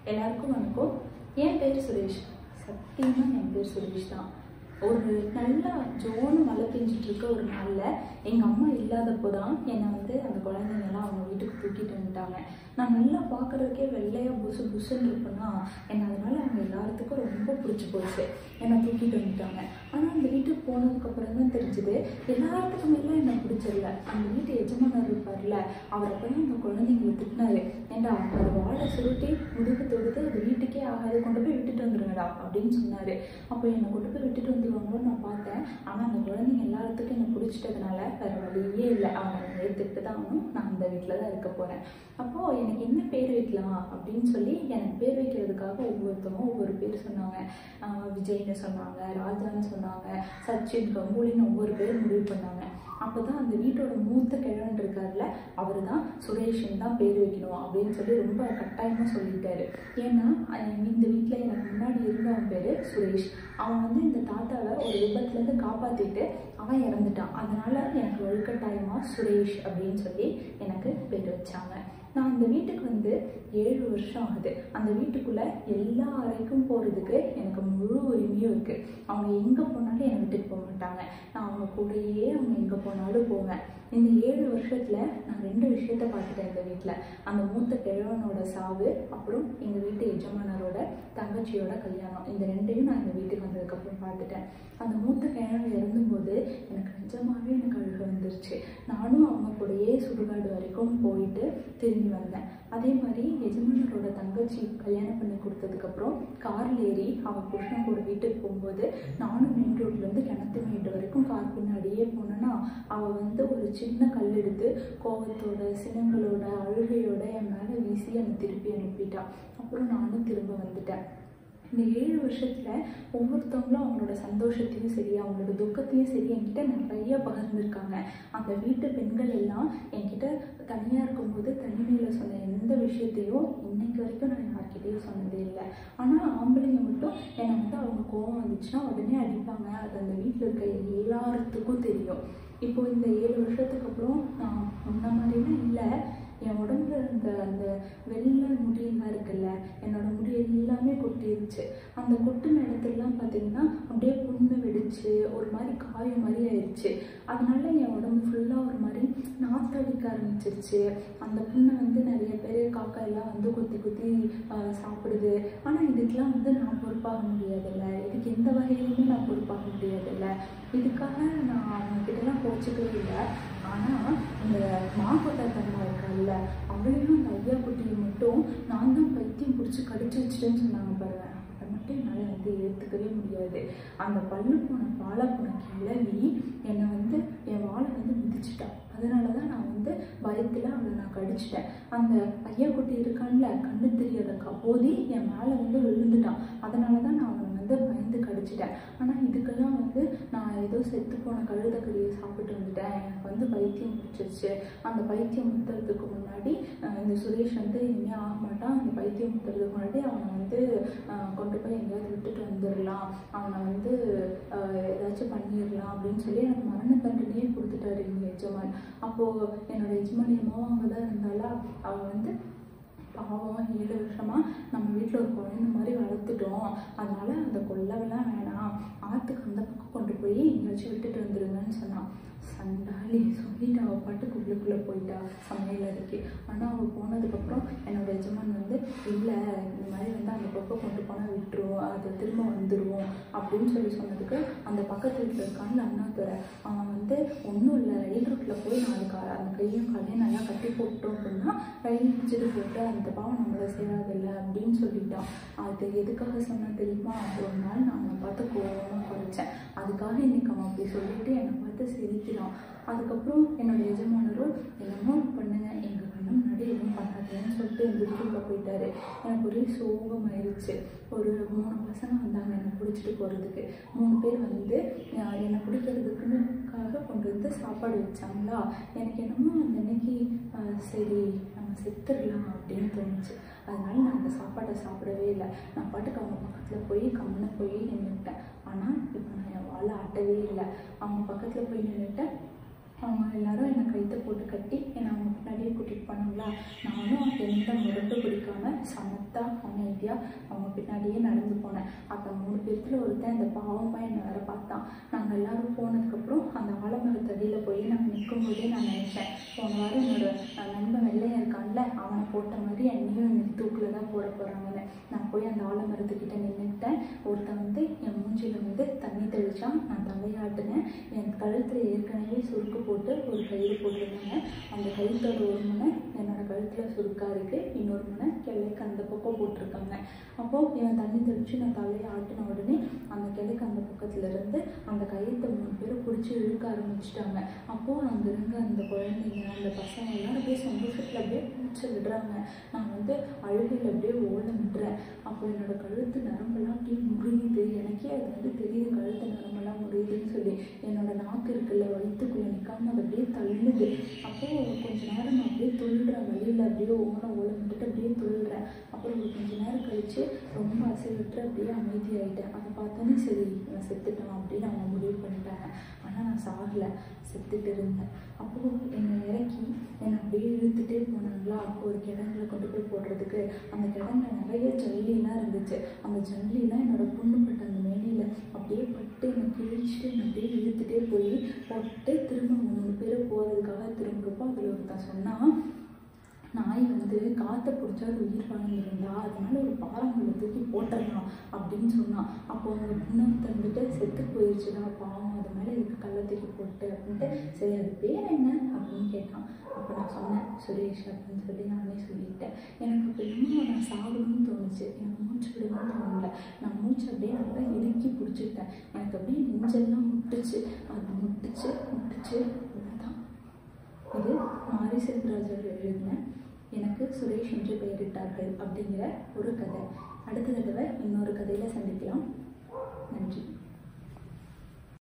எல்லாருக்கும் வணக்கம் என் பேர் சுரேஷ் சத்தியமாக என் பேர் சுரேஷ் தான் ஒரு நல்லா ஜோனு மழை பெஞ்சிட்டு இருக்க ஒரு நாளில் எங்கள் அம்மா இல்லாதப்போ தான் என்னை வந்து அந்த குழந்தைங்கெல்லாம் அவங்க வீட்டுக்கு தூக்கிட்டு வந்துட்டாங்க நான் நல்லா பார்க்குறதுக்கே வெள்ளையாக புசு புசுன்னு இருப்பேன்னா என்னை அதனால் அவங்க எல்லாத்துக்கும் ரொம்ப பிடிச்சி போச்சு என்னை தூக்கிட்டு வந்துட்டாங்க ஆனால் அந்த வீட்டுக்கு போனதுக்கப்புறம் தான் தெரிஞ்சுது எல்லாத்துக்கும் மேலே என்னை பிடிச்சிடல அந்த வீட்டு எஜமானர் இருப்பார்ல அவர் அப்போ தான் அந்த குழந்தைங்களை திட்டினாரு ஏன்டா ஒரு வாழை சுருட்டி முதுகு தொடுத்து அது வீட்டுக்கே ஆகாது கொண்டு போய் விட்டுட்டு வந்துருங்கடா அப்படின்னு சொன்னார் அப்போ என்னை கொண்டு போய் விட்டுட்டு வந்துருவாங்களோன்னு நான் பார்த்தேன் ஆனால் அந்த குழந்தைங்க எல்லாத்துக்கும் என்னை பிடிச்சிட்டதுனால வேறு வழியே இல்லை அவங்க ஏற்றுக்கிட்டு தான் ஆகணும் நான் அந்த வீட்டில் தான் இருக்க போகிறேன் அப்போது எனக்கு என்ன பேர் வைக்கலாம் அப்படின்னு சொல்லி எனக்கு பேர் வைக்கிறதுக்காக ஒவ்வொருத்தவங்க ஒவ்வொரு பேர் சொன்னாங்க ஆஹ் விஜய்னு சொன்னாங்க ராஜான்னு சொன்னாங்க சச்சின் கங்குலின்னு ஒவ்வொரு பேர் முடிவு பண்ணாங்க அப்போ தான் அந்த வீட்டோட மூத்த கிழவன் இருக்கார்ல அவர் தான் சுரேஷன் தான் பேர் வைக்கணும் அப்படின்னு சொல்லி ரொம்ப கட்டாயமாக சொல்லிட்டாரு ஏன்னா அஹ் இந்த வீட்டில் எனக்கு முன்னாடி இருந்தவன் பேர் சுரேஷ் அவன் வந்து இந்த தாத்தாவை ஒரு விபத்துலேருந்து காப்பாற்றிட்டு அவன் இறந்துட்டான் அதனால் எனக்கு வழுக்கட்டாயமாக சுரேஷ் அப்படின்னு சொல்லி எனக்கு பேர் வச்சாங்க நான் அந்த வீட்டுக்கு வந்து ஏழு வருஷம் ஆகுது அந்த வீட்டுக்குள்ளே எல்லா அறைக்கும் போகிறதுக்கு எனக்கு முழு உரிமையும் இருக்குது அவங்க எங்கே போனாலும் என்னை விட்டுட்டு போக மாட்டாங்க நான் அவங்க கூடயே அவங்க எங்கே போனாலும் போவேன் இந்த ஏழு வருஷத்தில் நான் ரெண்டு விஷயத்த பார்த்துட்டேன் இந்த வீட்டில் அந்த மூத்த கிழவனோட சாவு அப்புறம் எங்கள் வீட்டு எஜமானரோட தங்கச்சியோட கல்யாணம் இந்த ரெண்டையும் நான் இந்த வீட்டுக்கு வந்ததுக்கப்புறம் பார்த்துட்டேன் அந்த மூத்த கிழவன் இறந்தும்போது எனக்கு நிஜமாவே எனக்கு அழுக வந்துருச்சு நானும் அவங்க கூடயே சுடுகாடு வரைக்கும் போயிட்டு திரும்பி வந்தேன் அதே மாதிரி எஜமானரோட தங்கச்சி கல்யாணம் பண்ணி கொடுத்ததுக்கப்புறம் காரில் ஏறி அவன் புருஷன் கூட வீட்டுக்கு போகும்போது நானும் மெயின் ரோட்லேருந்து கிணத்து மேட்டு வரைக்கும் கார் பின்னாடியே போனேன்னா அவள் வந்து ஒரு சின்ன கல் எடுத்து கோவத்தோட சினங்களோட அழுகையோட என் மேலே வீசி என்னை திருப்பி அனுப்பிட்டான் அப்புறம் நானும் திரும்ப வந்துட்டேன் இந்த ஏழு வருஷத்துல ஒவ்வொருத்தவங்களும் அவங்களோட சந்தோஷத்தையும் சரி அவங்களோட துக்கத்தையும் சரி என்கிட்ட நிறைய பகிர்ந்துருக்காங்க அந்த வீட்டு பெண்கள் எல்லாம் என்கிட்ட தனியாக இருக்கும்போது தனிமையில் சொன்ன எந்த விஷயத்தையும் இன்னைக்கு வரைக்கும் நான் யார்கிட்டயும் சொன்னதே இல்லை ஆனால் ஆம்பளைங்க மட்டும் என்னை வந்து அவங்க கோவம் வந்துச்சுன்னா உடனே அடிப்பாங்க அது அந்த வீட்டில் இருக்க எல்லாத்துக்கும் தெரியும் இப்போ இந்த ஏழு வருஷத்துக்கு அப்புறம் நான் முன்ன மாதிரிலாம் இல்லை என் உடம்புல இருந்த அந்த வெள்ளை முடியெல்லாம் இருக்குல்ல என்னோட முடி எல்லாமே கொட்டிருச்சு அந்த கொட்டின இடத்துலலாம் பார்த்தீங்கன்னா அப்படியே புண்ணு வெடிச்சு ஒரு மாதிரி காய மாதிரி ஆயிடுச்சு அதனால என் உடம்பு ஃபுல்லாக ஒரு மாதிரி நாத்தடிக்க ஆரம்பிச்சிருச்சு அந்த புண்ணை வந்து நிறைய பேர் காக்கா எல்லாம் வந்து குத்தி குத்தி ஆஹ், சாப்பிடுது ஆனால் இதுக்கெல்லாம் வந்து நான் பொறுப்பாக முடியாதுல்ல இதுக்கு எந்த வகையிலுமே நான் பொறுப்பாக முடியாதுல்ல இதுக்காக நான் அவங்கக்கிட்டலாம் போச்சுக்கவே இல்லை ஆனால் இந்த மாக்கொட்டை தம்மா இருக்கால்ல அவளையும் அந்த ஐயா குட்டியை மட்டும் நான் தான் பைத்தியம் பிடிச்சி கடிச்சு வச்சுட்டேன்னு சொன்னாங்க பாருங்க அதை மட்டும் என்னால் வந்து ஏற்றுக்கவே முடியாது அந்த பல்லு போன பாலை போன கிளவி என்னை வந்து என் வாழை வந்து மிதிச்சிட்டா அதனால தான் நான் வந்து பயத்தில் அவளை நான் கடிச்சிட்டேன் அந்த ஐயா குட்டி இருக்கான்ல கண்ணு தெரியாத கபோதி என் மேலே வந்து விழுந்துட்டான் அதனால தான் நான் அவனை வந்து பயந்து கடிச்சிட்டேன் ஆனால் இதுக்கெல்லாம் வந்து நான் ஏதோ செத்து போன கழுதக்கறியை சாப்பிட்டு வந்துட்டேன் எனக்கு வந்து பைத்தியம் பிடிச்சிருச்சு அந்த பைத்தியம் முத்துறதுக்கு முன்னாடி அஹ், இந்த சுரேஷ் வந்து இனிமேல் ஆக மாட்டான் அந்த பைத்தியம் முத்துறதுக்கு முன்னாடி அவனை வந்து அஹ், கொண்டு போய் எங்கேயாவது விட்டுட்டு வந்துடலாம் அவனை வந்து அஹ், ஏதாச்சும் பண்ணிடலாம் அப்படின்னு சொல்லி எனக்கு மரண தண்டனையே கொடுத்துட்டாரு எங்கள் எஜமான் அப்போது என்னோட எஜமான் அம்மாவும் அங்கே தான் இருந்தாளா அவள் வந்து பாவம் ஏழு வருஷமா நம்ம வீட்டில் ஒரு குழந்தை மாதிரி வளர்த்துட்டோம் அதனால அந்த கொல்லவெல்லாம் வேணாம் ஆற்றுக்கு அந்த பக்கம் கொண்டு போய் எங்கேயாச்சும் விட்டுட்டு வந்துருங்கன்னு சொன்னான் சண்டாளி சொல்லிட்டு அவள் பாட்டுக்கு உள்ளுக்குள்ளே போயிட்டா சமையல் இருக்கு ஆனால் அவள் போனதுக்கப்புறம் என்னோட எஜமான் வந்து இல்லை இந்த மாதிரி வந்து அந்த பக்கம் கொண்டு போனால் விட்டுருவோம் அது திரும்ப வந்துடுவோம் அப்படின்னு சொல்லி சொன்னதுக்கு அந்த பக்கத்து வீட்டில் இருக்கான்னு அண்ணாதுரை அவன் வந்து ஒன்றும் இல்லை ரயில் ரூட்டில் போய் நாளைக்கு அந்த கையும் காலையும் நல்லா கட்டி போட்டோம் அப்படின்னா ரயில் பிடிச்சிட்டு போட்டு அந்த பாவம் நம்மளை சேராதில்ல அப்படின்னு சொல்லிட்டான் அது எதுக்காக சொன்னா தெரியுமா ஒரு நாள் நான் அவனை பார்த்து கோவமாக குறைச்சேன் அதுக்காக இன்னைக்கு அவன் அப்படி சொல்லிட்டு என்னை பார்த்து சிரிக்கிறான் அதுக்கப்புறம் என்னோட எஜமானரும் என்னமோ பண்ணுங்க எங்கள் கண்ணு முன்னாடி எதுவும் பண்ணாதேன்னு சொல்லிட்டு எங்கள் வீட்டுக்குள்ளே போயிட்டாரு எனக்கு ஒரே சோகமாயிருச்சு ஒரு மூணு பசங்க வந்தாங்க என்னை பிடிச்சிட்டு போகிறதுக்கு மூணு பேர் வந்து அஹ், என்னை பிடிக்கிறதுக்குன்னுக்காக கொண்டு வந்து சாப்பாடு வச்சாங்களா எனக்கு என்னமோ அந்த அன்னைக்கு அஹ், சரி நம்ம செத்துடலாம் அப்படின்னு தோணுச்சு அதனால நான் அந்த சாப்பாட்டை சாப்பிடவே இல்லை நான் பாட்டுக்கு அவங்க பக்கத்தில் போய் கம்முன்னு போய் நின்றுட்டேன் ஆனால் இப்போ நான் என் வாழை ஆட்டவே இல்லை அவங்க பக்கத்தில் போய் நின்றுட்டேன் அவங்க எல்லாரும் என்னை கைத்தை போட்டு கட்டி என்னை அவங்க பின்னாடியே கூட்டிகிட்டு போனாங்களா நானும் எந்த முரட்டு பிடிக்காம சமத்தா அவங்க அமைதியாக அவங்க பின்னாடியே நடந்து போனேன் அந்த மூணு பேர்த்துல ஒருத்தன் அந்த பாவமாக என்னை வேற பார்த்தான் நாங்கள் எல்லாரும் போனதுக்கப்புறம் அந்த ஆலமரத்தடியில் போய் நான் நிற்கும்போதே நான் நினைச்சேன் போன வாரம் என்னோட அஹ், நண்பன் வெள்ளையன் இருக்கான்ல அவனை போட்ட மாதிரி என்னையும் இன்னைக்கு தூக்கில் தான் போட போகிறாங்கன்னு நான் போய் அந்த ஆலமரத்துக்கிட்ட நின்றுட்டேன் ஒருத்தன் வந்து என் மூஞ்சில வந்து தண்ணி தெளிச்சான் நான் தலையாட்டினேன் என் கழுத்தில் ஏற்கனவே சுருக்கு போட்டு ஒரு கயிறு போட்டிருந்தாங்க அந்த கழுத்தோட ஒரு முனை என்னோட கழுத்தில் சுருக்கா இருக்கு இன்னொரு முனை கிளைக்கு அந்த பக்கம் போட்டிருக்காங்க அப்போது இவன் தண்ணி தெளித்து நான் தலையை ஆட்டின உடனே அந்த கிளைக்கு அந்த பக்கத்துல இருந்து அந்த கயிற்றை மூணு பேர் பிடிச்சி இழுக்க ஆரம்பிச்சிட்டாங்க அப்போது அங்கே இருந்த அந்த குழந்தைங்க அந்த பசங்க எல்லாரும் அப்படியே சந்தோஷத்தில் அப்படியே மூச்சை விடுறாங்க நான் வந்து அழுகையில் அப்படியே ஓலம் விடுறேன் அப்போ என்னோட கழுத்து நரம்பெல்லாம் அப்படியே முறியுது எனக்கே அது வந்து தெரியுது கழுத்து நரம்பெல்லாம் முறியுதுன்னு சொல்லி என்னோட நாக்கு இருக்குல்ல வயிற்றுக்குள்ளே நிற்காம அது அப்படியே தள்ளுது அப்போது கொஞ்ச நேரம் நான் அப்படியே துள்ளுறேன் வழியில் அப்படியே ஓன ஓலம் விட்டுட்டு அப்படியே துள்ளுறேன் அப்புறம் ஒரு கொஞ்ச நேரம் கழிச்சு ரொம்ப அசைவிட்டு அப்படியே அமைதியாயிட்டேன் அதை பார்த்தோன்னே சரி நான் செத்துட்டான் அப்படின்னு அவங்க முடிவு பண்ணிட்டாங்க ஆனால் நான் சாகலை செத்துட்டு இருந்தேன் அப்போது என்னை இறக்கி என்னை அப்படியே இழுத்துட்டே போனாங்களா ஒரு கிடங்குல கொண்டு போய் போடுறதுக்கு அந்த கிடங்குல நிறைய ஜல்லிலாம் இருந்துச்சு அந்த ஜல்லிலாம் என்னோட புண்ணுப்பட்ட அந்த மேனியில் அப்படியே பட்டு என்னை கிழிச்சிட்டு என்னை அப்படியே இழுத்துட்டே போய் போட்டு திரும்ப மூணு பேர் போகிறதுக்காக திரும்புறப்போ அதில் ஒருத்தன் சொன்னான் நாய் வந்து காற்றை பிடிச்சா அது உயிர் வாழ்ந்துருந்தா அதனால ஒரு பாறாங்கல்ல தூக்கி போட்டுடலாம் அப்படின்னு சொன்னான் அப்போ அந்த இன்னொருத்தர் வந்துட்டு செத்து போயிடுச்சுடா பாவம் அது மேலே இதுக்கு கல்லை தூக்கி போட்டு அப்படின்ட்டு சரி அது பேர் என்ன அப்படின்னு கேட்டான் அப்போ நான் சொன்னேன் சுரேஷ் அப்படின்னு சொல்லி நானே சொல்லிட்டேன் எனக்கு அப்போ இன்னும் நான் சாகணும்னு தோணுச்சு எனக்கு மூச்சு விடணும்னு தோணல நான் மூச்சு அப்படியே நல்லா இறுக்கி பிடிச்சிட்டேன் எனக்கு அப்படியே நெஞ்செல்லாம் முட்டுச்சு அது முட்டுச்சு முட்டுச்சு அவ்வளோதான் இது மாரி செல்வராஜர் எழுதின எனக்கு சுரேஷ் என்று பெயரிட்டார்கள் அப்படிங்கிற ஒரு கதை அடுத்த தடவை இன்னொரு கதையில் சந்திக்கலாம் நன்றி